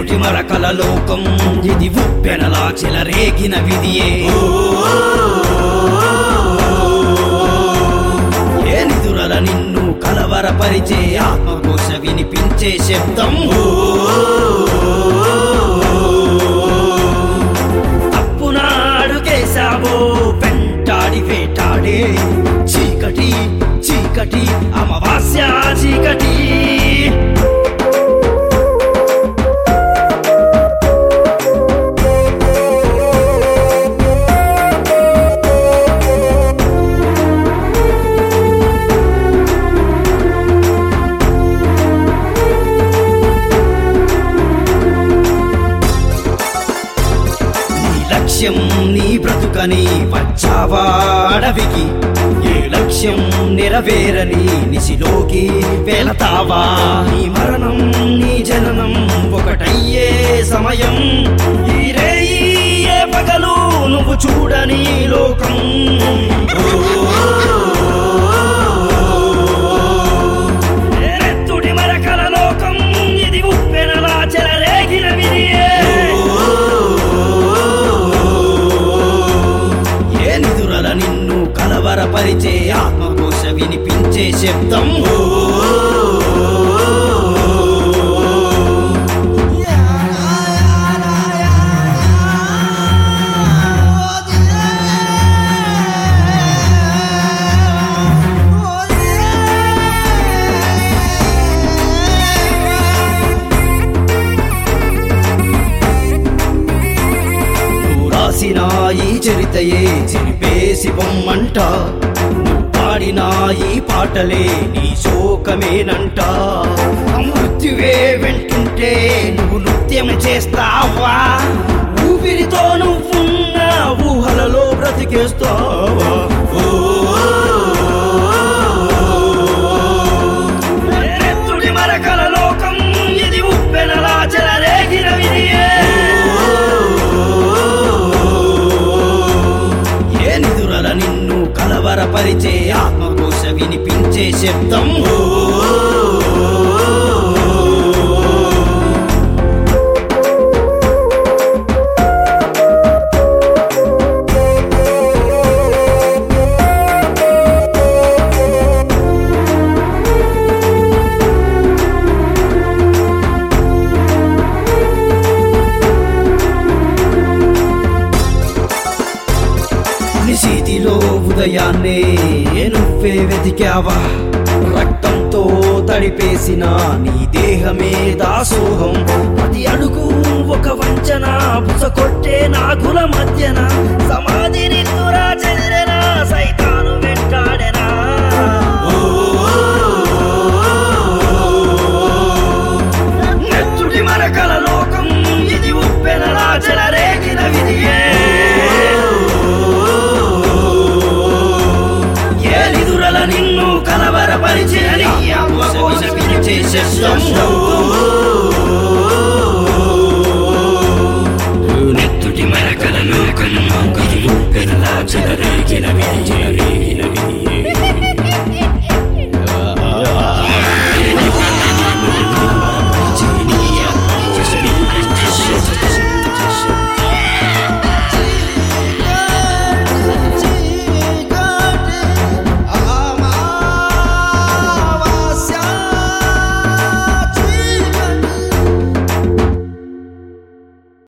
నెత్తుటి మరకల లోకం ఇది ఉప్పెనలా చెలరేగిన విధియే ఏ నిదురల నిన్ను కలవరపరిచే ఆత్మకోశ వినిపించే శబ్దం తప్పునాడు కేశావో వెంటాడి వేటాడే చీకటి చీకటి అమావాస్య చీకటి నీ లక్ష్యం నీ బ్రతుకని వచ్చావా అడవికి ఏ లక్ష్యం నెరవేరని నిశిలోకి వెళతావా నీ మరణం నీ జననం ఒకటయ్యే సమయం ఈ రేయి ఏ పగలు నువ్వు చూడని లోకం నెత్తుడి మరకల లోకం ఇది ఉప్పెనలా చెలరేగిన విధియే ఏ నిదురల నిన్ను కలవరపరిచే ఆత్మకోశ వినిపించే శబ్దం నువ్వు రాసిన ఈ చరితయే చెరిపేసి బొమ్మంట నువ్వు పాడిన ఈ పాటలే నీ శోకమేనంట మృత్యువే వెంటుంటే నువ్వు నృత్యం చేస్తావా ఊపిరితో నువ్వున్న ఊహలలో బ్రతికేస్తావా నెత్తుడి మరకల లోకం ఇది ఉప్పెనలా చెలరేగిన విధియే ఏ నిదురల నిన్ను కలవరపరిచే ఆత్మకోశ వినిపించే శబ్దం నిశీతిలో ఉదయాన్నే నువ్వే వెతికావా రక్తంతో తడిపేసిన నీ దేహమే దాసోహం ప్రతి అడుగు ఒక వంచన బుస కొట్టే నాగుల మధ్యన సమాధి నిద్దురా చెదిరెనా సైతాను వెంటాడెనా నెత్తుడి మరకల లోకం ఇది ఉప్పెనలా చెలరేగిన విధియే ఏ నిదురల నిన్ను కలవరపరిచే ఆత్మకోశ వినిచే శబ్దం నెత్తుటి మరకల లోకం ఇది ఉప్పెనలా చెలరేగిన విధియే